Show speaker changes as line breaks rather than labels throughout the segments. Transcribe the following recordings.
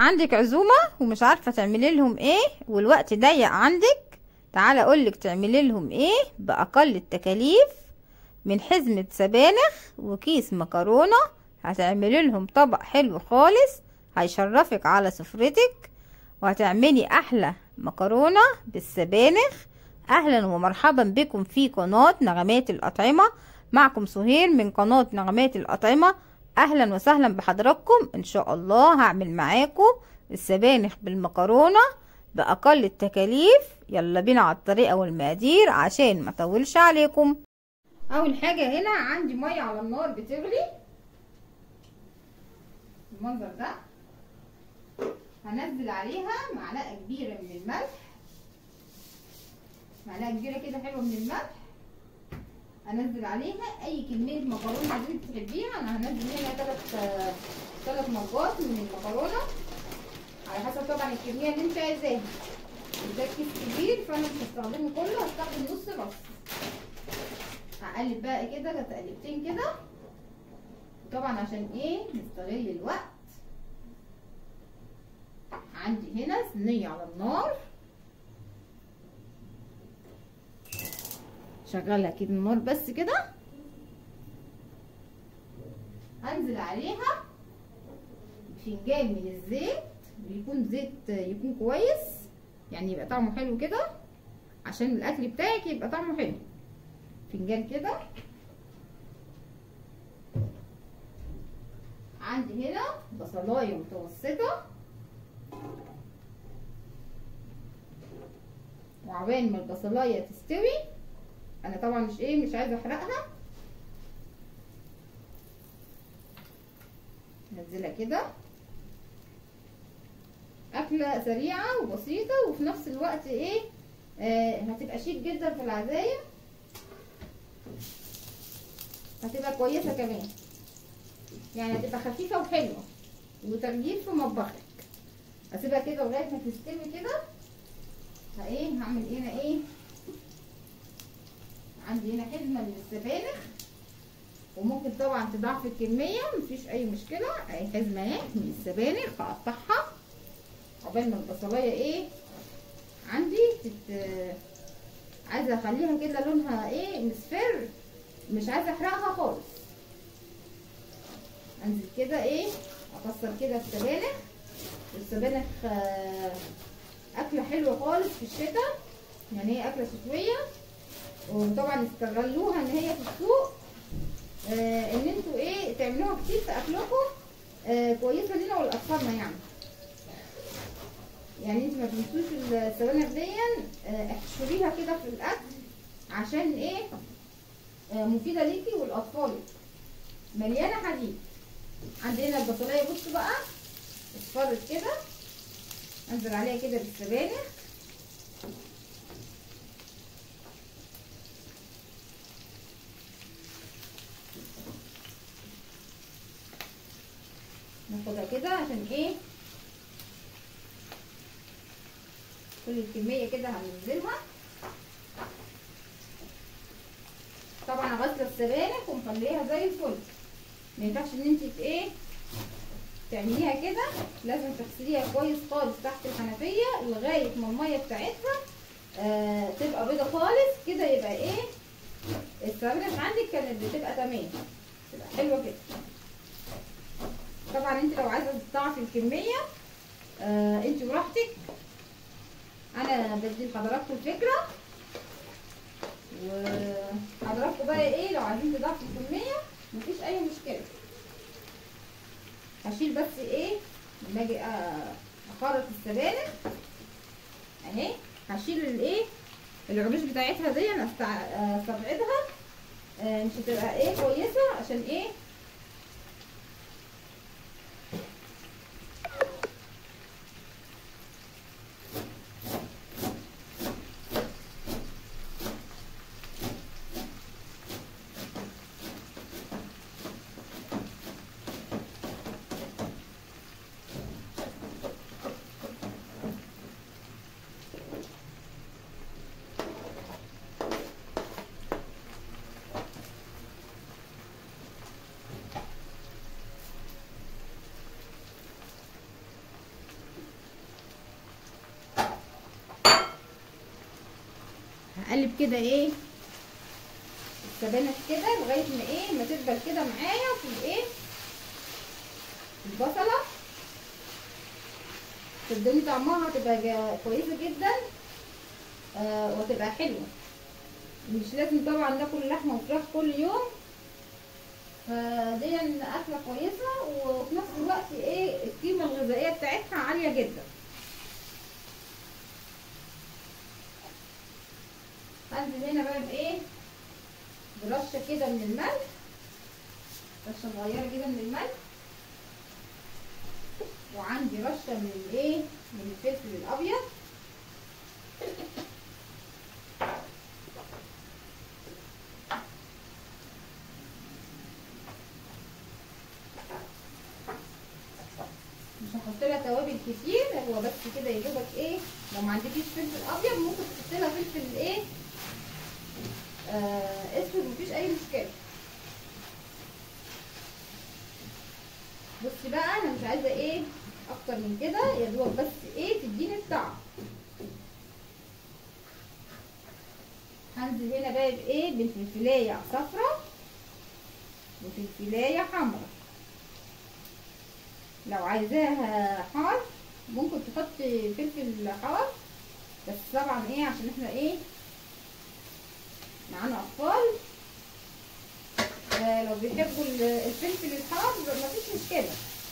عندك عزومة ومش عارفة تعملي لهم ايه والوقت ضيق عندك تعالى اقولك تعملي لهم ايه باقل التكاليف من حزمة سبانخ وكيس مكرونة هتعملي لهم طبق حلو خالص هيشرفك على سفرتك وهتعملي احلى مكرونة بالسبانخ اهلا ومرحبا بكم في قناة نغمات الاطعمة معكم سهير من قناة نغمات الاطعمة اهلا وسهلا بحضراتكم ان شاء الله هعمل معاكم السبانخ بالمكرونة باقل التكاليف يلا بينا على الطريقة والمقادير عشان ما اطولش عليكم اول حاجة هنا عندي مية على النار بتغلي المنظر ده هنزل عليها معلقة كبيرة من الملح معلقة كبيرة كده حلوة من الملح هنزل عليها اي كمية مكرونة اللي انت تحبيها انا هنزل هنا تلات تلات مجات من المكرونة على حسب طبعا الكمية اللي انت عايزاها ده كيس كبير فانا مش هستخدمه كله هستخدم نص بس هقلب بقى كده تقلبتين كده طبعا عشان ايه نستغل الوقت عندي هنا صينية على النار شغلها كده النار بس كده هنزل عليها فنجان من الزيت بيكون زيت يكون كويس يعني يبقى طعمه حلو كده عشان الاكل بتاعك يبقى طعمه حلو فنجان كده عندي هنا بصلايه متوسطه وعبال ما البصلايه تستوي انا طبعا مش ايه مش عايزه احرقها نزلها كده اكله سريعه وبسيطه وفي نفس الوقت ايه آه هتبقى شيك جدا في العزايم هتبقى كويسه كمان يعني هتبقى خفيفه وحلوه وتغيير في مطبخك هسيبها كده لغايه ما تستوي كده ايه هعمل هنا ايه عندي هنا حزمه من السبانخ وممكن طبعا تضاعف الكميه مفيش اي مشكله اهي حزمه اهي من السبانخ هقطعها عقبال ما البصلايه ايه عندي تت... عايزه اخليها كده لونها ايه مصفر مش عايزه احرقها خالص انزل كده ايه اكسر كده السبانخ السبانخ اكله حلوه خالص في الشتاء يعني هي اكله شتويه وطبعا استغلوها ان هي في السوق آه ان انتوا ايه تعملوها كتير في اكلكم آه كويسه لينا ولاطفالنا يعني يعني انتوا ما تنسوش السبانخ دي آه احشريها كده في الاكل عشان ايه آه مفيده ليكي ولاطفالك مليانه حديد عندنا البصلايه بصوا بقى اصفرت كده انزل عليها كده بالسبانخ ناخدها كده عشان ايه كل الكميه كده هننزلها طبعا غسله السبانخ ومخليها زي الفل ما ينفعش ان انت ايه تعمليها كده لازم تغسليها كويس خالص تحت الحنفيه لغايه ما الميه بتاعتها آه تبقى بيضه خالص كده يبقى ايه السبانخ عندك كانت بتبقى تمام تبقى حلوه كده طبعا انت لو عايزه تضاعفي الكميه آه انت براحتك انا بدي لحضراتكم الفكره وحضراتكم بقى ايه لو عايزين تضاعفوا الكميه مفيش اي مشكله هشيل بس ايه لما اجي اخرط السبانخ اهي هشيل الايه العروش بتاعتها دي انا استبعدها آه مش هتبقى ايه كويسه عشان ايه اقلب كده ايه السبانخ كده لغايه ما ايه ما تدبل كده معايا في الايه البصله صدقني طعمها هتبقى كويسه جدا آه وهتبقى حلوه مش لازم طبعا ناكل لحمه وفراخ كل يوم فدي اكله كويسه وفي نفس الوقت ايه القيمه الغذائيه بتاعتها عاليه جدا هنزل هنا بقى بايه برشه كده من الملح رشه صغيره كده من الملح وعندي رشه من الايه من الفلفل الابيض مش هحط لها توابل كتير هو بس كده يا دوبك ايه لو ما عندكيش فلفل ابيض ممكن تحط لها فلفل ايه آه اسود مفيش اي مشكله بصي بقى انا مش عايزه ايه اكتر من كده يا دوب بس ايه تديني الطعم هنزل هنا بقى بايه بالفلفلايه صفرا وفلفلايه حمرا لو عايزاها حار ممكن تحطي فلفل حار بس طبعا ايه عشان احنا ايه معانا اطفال آه لو بيحبوا الفلفل الحار مفيش مشكله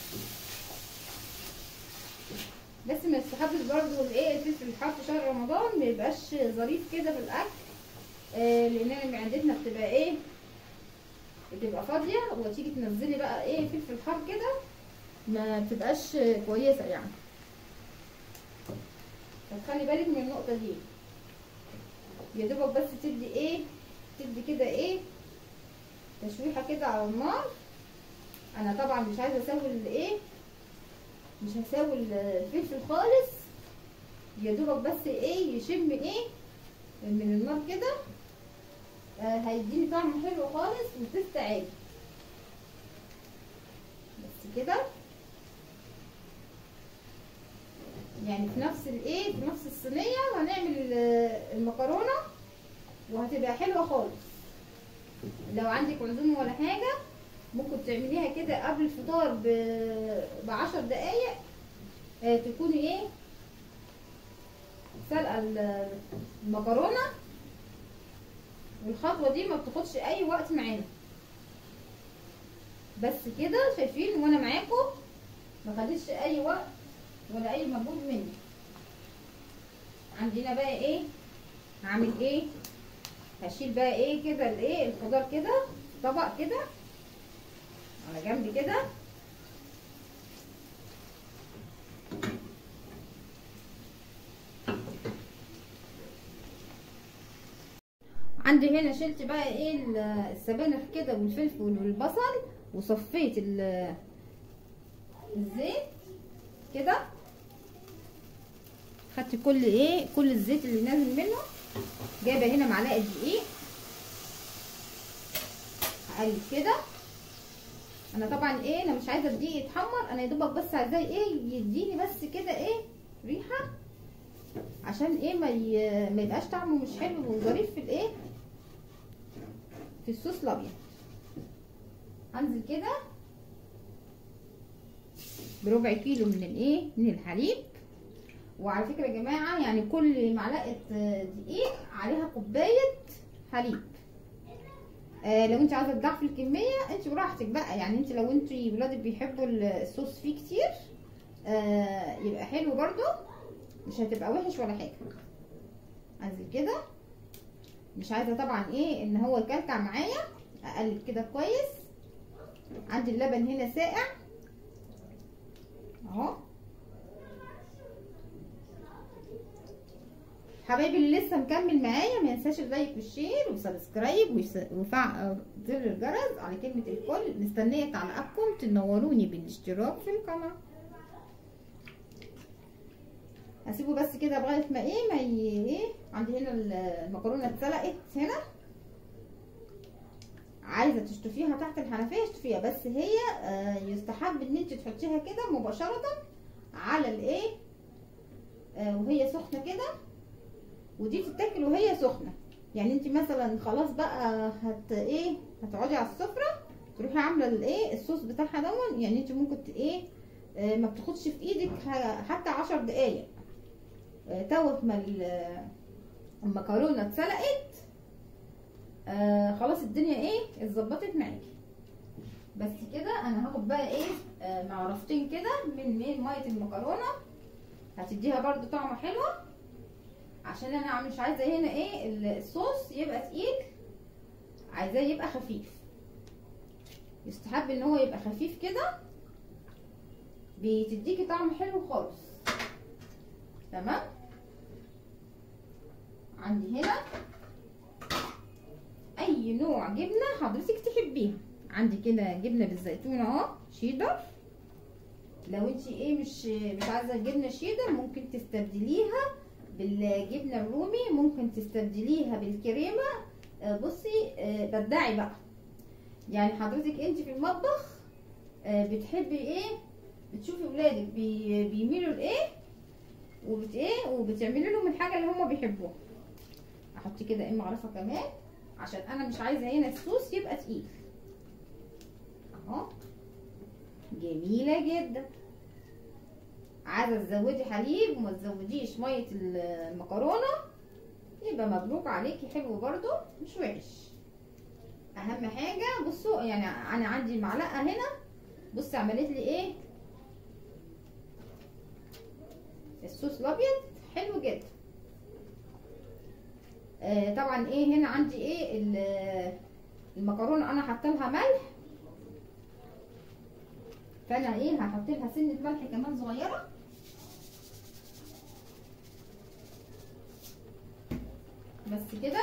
بس ما يستحبش برضو الايه الفلفل الحار في شهر رمضان ما يبقاش ظريف كده في الاكل آه لان معدتنا بتبقى ايه بتبقى فاضيه وتيجي تنزلي بقى ايه فلفل حار كده ما بتبقاش كويسه يعني فتخلي بالك من النقطه دي يا دوبك بس تدي ايه تدي كده ايه تشويحه كده على النار انا طبعا مش عايزه اسوي الايه مش هسوي الفلفل خالص يا دوبك بس ايه يشم ايه من النار كده آه هيديني طعم حلو خالص وتست عادي بس كده يعني في نفس الايه في نفس الصينيه هنعمل المكرونه وهتبقى حلوه خالص لو عندك عزومه ولا حاجه ممكن تعمليها كده قبل الفطار بعشر دقايق آه تكوني ايه سلقه المكرونه والخطوه دي ما بتاخدش اي وقت معانا بس كده شايفين وانا معاكم ما خدتش اي وقت ولا اي مجهود مني عندنا بقى ايه هعمل ايه هشيل بقى ايه كده الايه الخضار كده طبق كده على جنب كده عندي هنا شلت بقى ايه السبانخ كده والفلفل والبصل وصفيت الزيت كده خدت كل ايه كل الزيت اللي نازل منه جايبه هنا معلقه دقيق هقلب كده انا طبعا ايه انا مش عايزه الدقيق يتحمر انا يا دوبك بس عايزاه ايه يديني بس كده ايه ريحه عشان ايه ما ي... ما يبقاش طعمه مش حلو وظريف في الايه في الصوص الابيض هنزل كده بربع كيلو من الايه من الحليب وعلى فكره يا جماعه يعني كل معلقه دقيق عليها كوبايه حليب آه لو انت عايزه تضاعفي الكميه انت براحتك بقى يعني انت لو انت ولادك بيحبوا الصوص فيه كتير آه يبقى حلو برضو مش هتبقى وحش ولا حاجه انزل كده مش عايزه طبعا ايه ان هو يكلكع معايا اقلب كده كويس عندي اللبن هنا ساقع اهو حبايبي اللي لسه مكمل معايا ما ينساش اللايك والشير وسبسكرايب وفعل زر الجرس على كلمه الكل مستنيه تعليقاتكم تنوروني بالاشتراك في القناه هسيبه بس كده لغايه ما ايه ما ي... ايه عندي هنا المكرونه اتسلقت هنا عايزه تشطفيها تحت الحنفيه اشطفيها بس هي آه يستحب ان انت تحطيها كده مباشره على الايه آه وهي سخنه كده ودي تتاكل وهي سخنه يعني انت مثلا خلاص بقى هت ايه هتقعدي على السفره تروحي عامله الايه الصوص بتاعها دون يعني انت ممكن ت- ايه آه، ما بتاخدش في ايدك ح- حتى عشر دقايق آه، توت ما ال- المكرونه اتسلقت آه خلاص الدنيا ايه اتظبطت معاكي بس كده انا هاخد بقى ايه آه معرفتين كده من من ميه المكرونه هتديها برضو طعمه حلو عشان انا مش عايزه هنا ايه ال- الصوص يبقى تقيل عايزاه يبقى خفيف يستحب ان هو يبقى خفيف كده بتديكي طعم حلو خالص تمام عندي هنا اي نوع جبنه حضرتك تحبيها عندي كده جبنه بالزيتون اهو شيدر لو انت ايه مش مش عايزه الجبنه شيدر ممكن تستبدليها بالجبنه الرومي ممكن تستبدليها بالكريمه آه، بصي آه، بدعي بقى يعني حضرتك انت في المطبخ آه، بتحبي ايه بتشوفي ولادك بي بيميلوا لايه وبت ايه وبتعملي لهم الحاجه اللي هم بيحبوها احط كده ايه معرفه كمان عشان انا مش عايزه هنا الصوص يبقى تقيل اهو جميله جدا عايزه تزودي حليب وما تزوديش ميه المكرونه يبقى مبروك عليكي حلو برضو مش وحش اهم حاجه بصوا يعني انا عندي معلقه هنا بصي عملت لي ايه الصوص الابيض حلو جدا آه طبعا ايه هنا عندي ايه ال- المكرونه انا حاطه لها ملح فانا ايه هحط لها سنه ملح كمان صغيره بس كده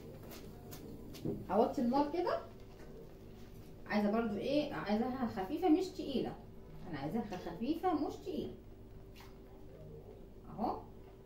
اوطي النار كده عايزه برضو ايه عايزاها خفيفه مش تقيله انا عايزاها خفيفه مش تقيله اهو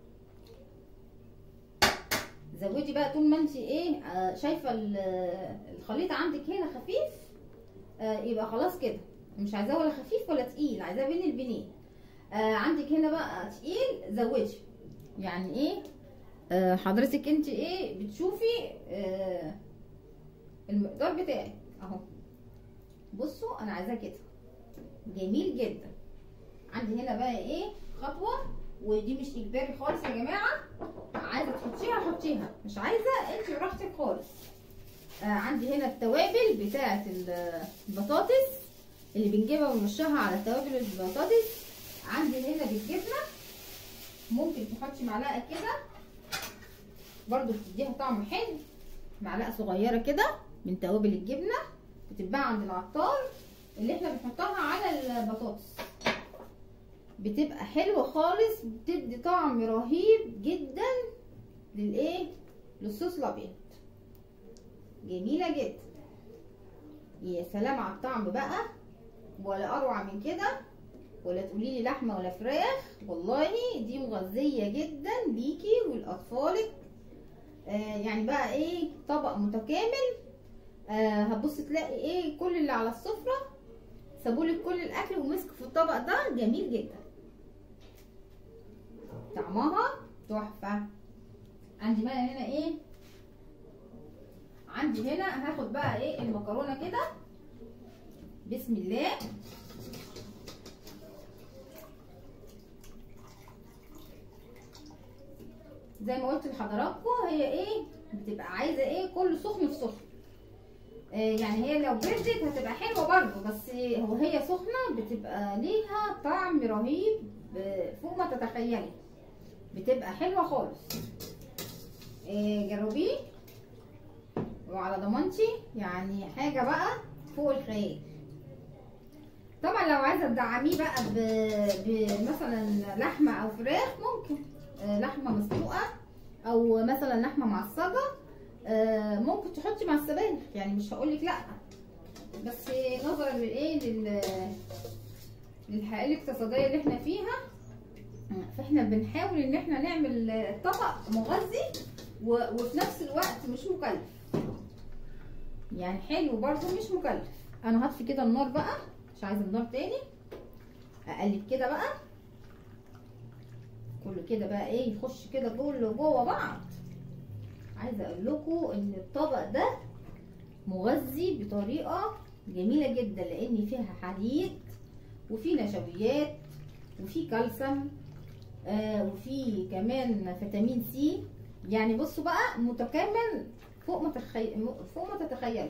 زودي بقى طول ما انت ايه آه شايفه ال- الخليط عندك هنا خفيف آه يبقى خلاص كده مش عايزاه ولا خفيف ولا تقيل عايزاه بين البنين آه عندك هنا بقى تقيل زودي يعني ايه آه حضرتك انت ايه بتشوفي آه المقدار بتاعك اهو بصوا انا عايزاه كده جميل جدا عندي هنا بقى ايه خطوه ودي مش اجباري خالص يا جماعه عايزه تحطيها حطيها مش عايزه انت براحتك خالص آه عندي هنا التوابل بتاعه ال- البطاطس اللي بنجيبها ونرشها على توابل البطاطس عندي هنا بالجبنه ممكن تحطي معلقه كده برضو بتديها طعم حلو معلقه صغيره كده من توابل الجبنه بتتباع عند العطار اللي احنا بنحطها على البطاطس بتبقى حلوه خالص بتدي طعم رهيب جدا للايه للصوص الابيض جميله جدا يا سلام على الطعم بقى ولا اروع من كده ولا تقولي لي لحمه ولا فراخ والله دي مغذيه جدا ليكي ولاطفالك آه يعني بقى ايه طبق متكامل آه هتبص تلاقي ايه كل اللي على السفره سابولك كل الاكل ومسكوا في الطبق ده جميل جدا طعمها تحفه عندي بقى هنا ايه عندي هنا هاخد بقى ايه المكرونه كده بسم الله زي ما قلت لحضراتكم هي ايه بتبقى عايزه ايه كل سخن في سخن آه يعني هي لو بردت هتبقى حلوه برضو بس وهي سخنه بتبقى ليها طعم رهيب آه، فوق ما تتخيلي بتبقى حلوه خالص آه جربيه وعلى ضمانتي يعني حاجه بقى فوق الخيال طبعا لو عايزه تدعميه بقى ب- بمثلا لحمه او فراخ ممكن آه، لحمه مسلوقه او مثلا لحمه معصجه آه، ممكن تحطي مع السبانخ يعني مش هقولك لا بس نظرا للايه لل للحياه الاقتصاديه اللي احنا فيها فاحنا بنحاول ان احنا نعمل طبق مغذي و- وفي نفس الوقت مش مكلف يعني حلو برضو مش مكلف انا هطفي كده النار بقى مش عايزه النار تاني اقلب كده بقى كله كده بقى ايه يخش كده كله جوه بعض عايزه اقول لكم ان الطبق ده مغذي بطريقه جميله جدا لان فيها حديد وفي نشويات وفي كالسيوم آه وفي كمان فيتامين سي يعني بصوا بقى متكامل فوق ما تخيل فوق ما تتخيلوا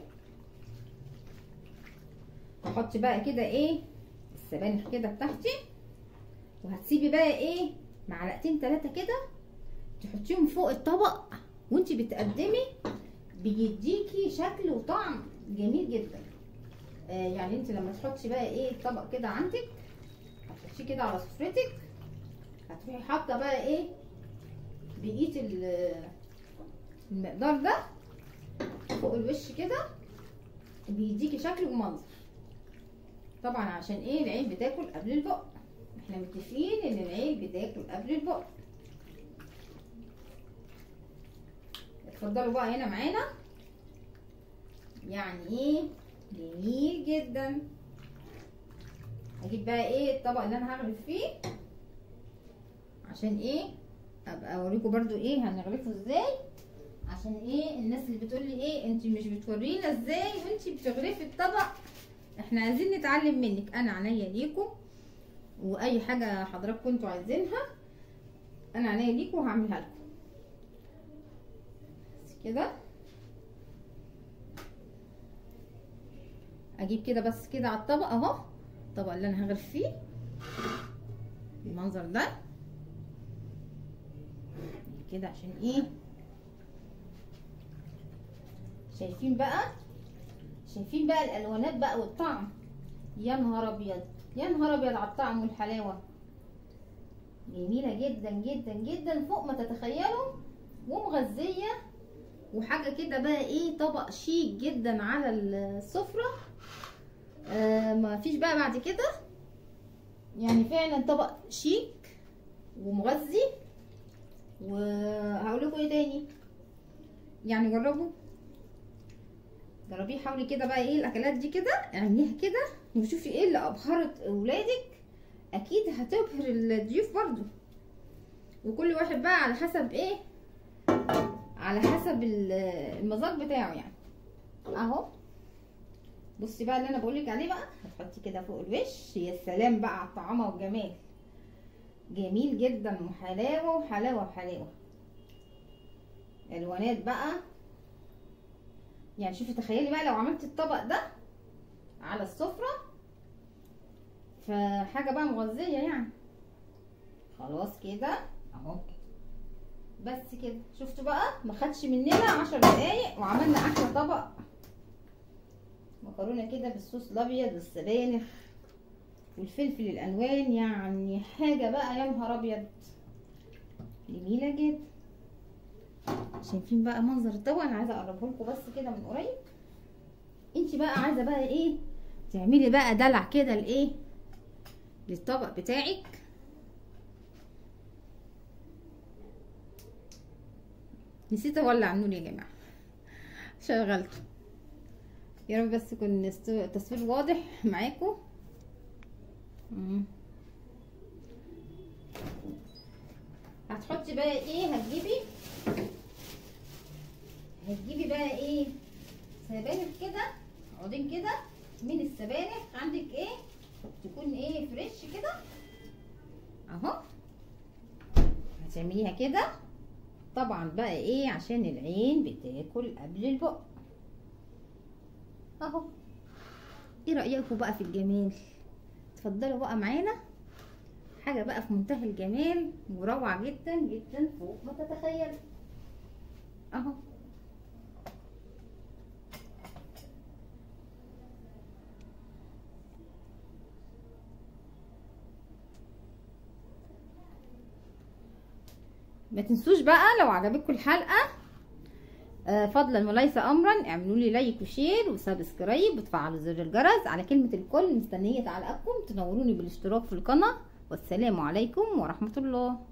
هحط بقى كده ايه السبانخ كده بتاعتي وهتسيبي بقى ايه معلقتين ثلاثه كده تحطيهم فوق الطبق وانتي بتقدمي بيديكي شكل وطعم جميل جدا آه يعني انت لما تحطي بقى ايه الطبق كده عندك هتحطيه كده على سفرتك هتروحي حاطه بقى ايه بقيه المقدار ده فوق الوش كده بيديكي شكل ومنظر طبعا عشان ايه العين بتاكل قبل البق احنا متفقين ان العين بتاكل قبل البق اتفضلوا بقى هنا معانا يعني ايه جميل جدا هجيب بقى ايه الطبق اللي انا هغرف فيه عشان ايه ابقى اوريكم برضو ايه هنغرفه ازاي عشان ايه الناس اللي بتقول لي ايه انت مش بتورينا ازاي وانت بتغرفي الطبق احنا عايزين نتعلم منك انا عينيا ليكم واي حاجه حضراتكم انتوا عايزينها انا عينيا ليكم وهعملها لكم كده اجيب كده بس كده على الطبق اهو الطبق اللي انا هغرف فيه بالمنظر ده كده عشان ايه شايفين بقى شايفين بقى الالوانات بقى والطعم يا نهار ابيض يا نهار ابيض على الطعم والحلاوه جميله جدا جدا جدا فوق ما تتخيلوا ومغذيه وحاجه كده بقى ايه طبق شيك جدا على السفره آه ما فيش بقى بعد كده يعني فعلا طبق شيك ومغذي وهقول لكم ايه تاني يعني جربوا جربيه حاولي كده بقى ايه الاكلات دي كده اعمليها كده وشوفي ايه اللي ابهرت اولادك اكيد هتبهر الضيوف برضو وكل واحد بقى على حسب ايه على حسب المذاق بتاعه يعني اهو بصي بقى اللي انا بقولك عليه بقى هتحطي كده فوق الوش يا سلام بقى على الطعامه والجمال جميل جدا وحلاوه وحلاوه وحلاوه الوانات بقى يعني شوفي تخيلي بقى لو عملت الطبق ده على السفره فحاجه بقى مغذيه يعني خلاص كده اهو بس كده شفتوا بقى ما خدش مننا عشر دقايق وعملنا احلى طبق مكرونه كده بالصوص الابيض والسبانخ والفلفل الالوان يعني حاجه بقى يا نهار ابيض جميله جدا شايفين بقى منظر الطبق انا عايزه اقربه لكم بس كده من قريب انت بقى عايزه بقى ايه تعملي بقى دلع كده لايه للطبق بتاعك نسيت اولع النور يا جماعه شغلته يا رب بس يكون التصوير واضح معاكم هتحطي بقى ايه هتجيبي هتجيبي بقى ايه سبانخ كده عودين كده من السبانخ عندك ايه تكون ايه فريش كده اهو هتعمليها كده طبعا بقى ايه عشان العين بتاكل قبل البق اهو ايه رايكم بقى في الجمال اتفضلوا بقى معانا حاجه بقى في منتهى الجمال وروعه جدا جدا فوق ما تتخيل اهو ما تنسوش بقى لو عجبتكم الحلقه آه فضلا وليس امرا اعملوا لي لايك وشير وسبسكرايب وتفعلوا زر الجرس على كلمه الكل مستنيه تعليقاتكم تنوروني بالاشتراك في القناه والسلام عليكم ورحمه الله